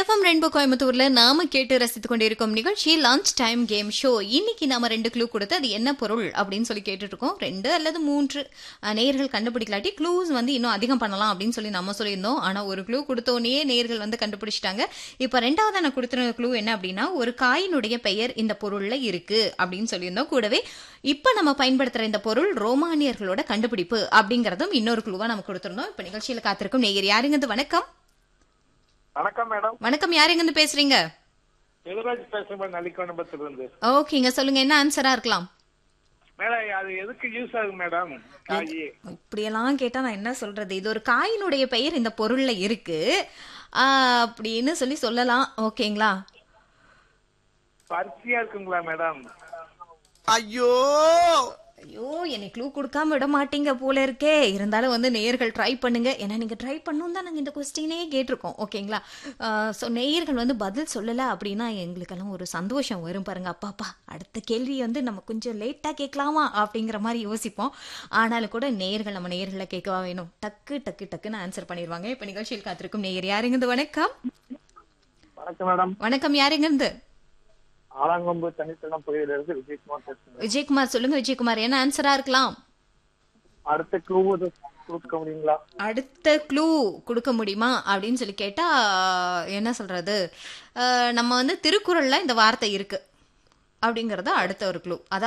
FM rainbow கோயம்புத்தூர்ல நாம கேட்டு ரசித்துக் கொண்டிருக்கும் நிகழ்ச்சி லஞ்ச் டைம் கேம் ஷோ இன்னைக்கு நாம ரெண்டு க்ளூ கொடுத்து அது என்ன பொருள் அப்படின்னு சொல்லி கேட்டுட்டு இருக்கோம் ரெண்டு அல்லது மூன்று அஹ், நேயர்கள் கண்டுபிடிக்கலாட்டி க்ளூஸ் வந்து இன்னும் அதிகம் பண்ணலாம் அப்படின்னு சொல்லி நம்ம சொல்லியிருந்தோம் ஆனா ஒரு க்ளூ கொடுத்தோன்னே நேயர்கள் வந்து கண்டுபிடிச்சிட்டாங்க இப்ப ரெண்டாவது நான் கொடுத்துருந்த க்ளூ என்ன அப்படின்னா ஒரு காயினுடைய பெயர் இந்த பொருள்ல இருக்கு அப்படின்னு சொல்லியிருந்தோம் கூடவே இப்ப நம்ம பயன்படுத்துற இந்த பொருள் ரோமானியர்களோட கண்டுபிடிப்பு அப்படிங்கறதும் இன்னொரு க்ளூவா நம்ம கொடுத்திருந்தோம் இப்ப நிகழ்ச்சியில காத்திருக்கும் நேயர் யாருங்க வணக்கம் வணக்கம் மேடம் வணக்கம் யாருங்க பேசுறீங்க எதிராஜ் பேசுறேன் நலிக்கோணபத்துல இருந்து ஓகேங்க சொல்லுங்க என்ன ஆன்சரா இருக்கலாம் மேடம் அது எதுக்கு யூஸ் ஆகும் மேடம் காய் இப்படியெல்லாம் கேட்டா நான் என்ன சொல்றது இது ஒரு காயினுடைய பெயர் இந்த பொருள்ல இருக்கு ஆ, அப்படின்னு சொல்லி சொல்லலாம் ஓகேங்களா பருத்தியா இருக்குங்களா மேடம் ஐயோ ஐயோ என்னை க்ளூ கொடுக்காம விட மாட்டீங்க போல இருக்கே இருந்தாலும் வந்து நேயர்கள் ட்ரை பண்ணுங்க ஏன்னா நீங்க ட்ரை பண்ணணும் தான் நாங்க இந்த கொஸ்டினே கேட்டிருக்கோம் ஓகேங்களா ஸோ நேயர்கள் வந்து பதில் சொல்லல அப்படின்னா எங்களுக்கெல்லாம் ஒரு சந்தோஷம் வரும் பாருங்க அப்பாப்பா அடுத்த கேள்வி வந்து நம்ம கொஞ்சம் லேட்டா கேட்கலாமா அப்படிங்கிற மாதிரி யோசிப்போம் ஆனாலும் கூட நேயர்கள் நம்ம நேயர்களை கேட்கவா வேணும் டக்கு டக்கு டக்குன்னு ஆன்சர் பண்ணிடுவாங்க இப்ப நிகழ்ச்சியில் காத்திருக்கும் நேயர் யாருங்க வணக்கம் வணக்கம் மேடம் வணக்கம் யாருங்க இருந்து ஆலாங்கொம்பு தனித்தனம் பகுதியில இருந்து விஜயகுமார் பேசுறேன் விஜயகுமார் சொல்லுங்க விஜயகுமார் என்ன ஆன்சரா இருக்கலாம் அடுத்த க்ளூ கொடுக்க முடியுங்களா அடுத்த க்ளூ கொடுக்க முடியுமா அப்படின்னு சொல்லி கேட்டா என்ன சொல்றது அஹ், நம்ம வந்து திருக்குறள்ல இந்த வார்த்தை இருக்கு அப்படிங்கறது அடுத்த ஒரு க்ளூ